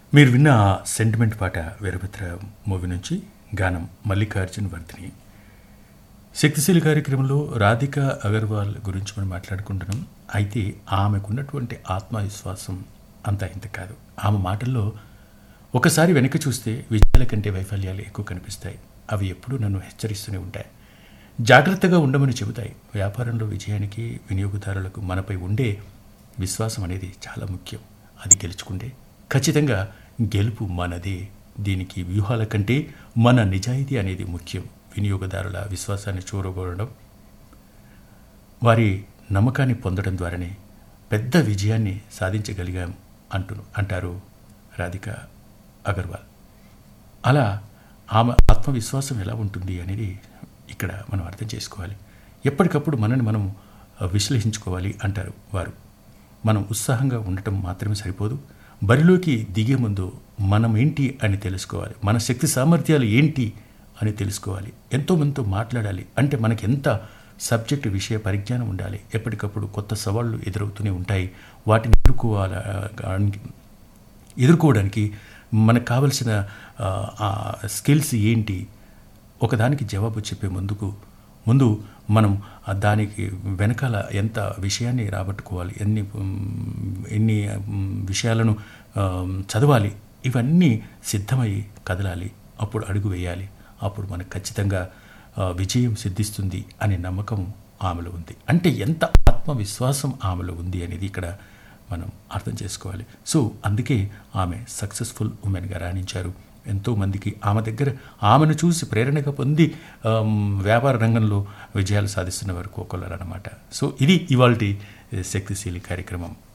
మీరు విన్న ఆ సెంటిమెంట్ పాట వీరభద్ర మూవీ నుంచి గానం మల్లికార్జున్ వర్ధిని శక్తిశీలి కార్యక్రమంలో రాధిక అగర్వాల్ గురించి మనం మాట్లాడుకుంటున్నాం అయితే ఆమెకున్నటువంటి ఆత్మవిశ్వాసం అంతా ఇంత కాదు ఆమె మాటల్లో ఒకసారి వెనక్కి చూస్తే విజయాల కంటే వైఫల్యాలు ఎక్కువ కనిపిస్తాయి అవి ఎప్పుడూ నన్ను హెచ్చరిస్తూనే ఉంటాయి జాగ్రత్తగా ఉండమని చెబుతాయి వ్యాపారంలో విజయానికి వినియోగదారులకు మనపై ఉండే విశ్వాసం అనేది చాలా ముఖ్యం అది గెలుచుకుంటే ఖచ్చితంగా గెలుపు మనదే దీనికి వ్యూహాల కంటే మన నిజాయితీ అనేది ముఖ్యం వినియోగదారుల విశ్వాసాన్ని చూరగొనడం వారి నమ్మకాన్ని పొందడం ద్వారానే పెద్ద విజయాన్ని సాధించగలిగాం అంటు అంటారు రాధిక అగర్వాల్ అలా ఆమె ఆత్మవిశ్వాసం ఎలా ఉంటుంది అనేది ఇక్కడ మనం అర్థం చేసుకోవాలి ఎప్పటికప్పుడు మనని మనం విశ్లేషించుకోవాలి అంటారు వారు మనం ఉత్సాహంగా ఉండటం మాత్రమే సరిపోదు బరిలోకి దిగే ముందు మనం ఏంటి అని తెలుసుకోవాలి మన శక్తి సామర్థ్యాలు ఏంటి అని తెలుసుకోవాలి ఎంతోమందితో మాట్లాడాలి అంటే మనకి ఎంత సబ్జెక్ట్ విషయ పరిజ్ఞానం ఉండాలి ఎప్పటికప్పుడు కొత్త సవాళ్ళు ఎదురవుతూనే ఉంటాయి వాటిని ఎదుర్కోవాల ఎదుర్కోవడానికి మనకు కావలసిన స్కిల్స్ ఏంటి ఒకదానికి జవాబు చెప్పే ముందుకు ముందు మనం దానికి వెనకాల ఎంత విషయాన్ని రాబట్టుకోవాలి ఎన్ని ఎన్ని విషయాలను చదవాలి ఇవన్నీ సిద్ధమై కదలాలి అప్పుడు అడుగు వేయాలి అప్పుడు మనకు ఖచ్చితంగా విజయం సిద్ధిస్తుంది అనే నమ్మకం ఆమెలో ఉంది అంటే ఎంత ఆత్మవిశ్వాసం ఆమెలో ఉంది అనేది ఇక్కడ మనం అర్థం చేసుకోవాలి సో అందుకే ఆమె సక్సెస్ఫుల్ ఉమెన్గా రాణించారు ఎంతోమందికి ఆమె దగ్గర ఆమెను చూసి ప్రేరణగా పొంది వ్యాపార రంగంలో విజయాలు సాధిస్తున్న వారు కోకొల్లరు అనమాట సో ఇది ఇవాళ శక్తిశీలి కార్యక్రమం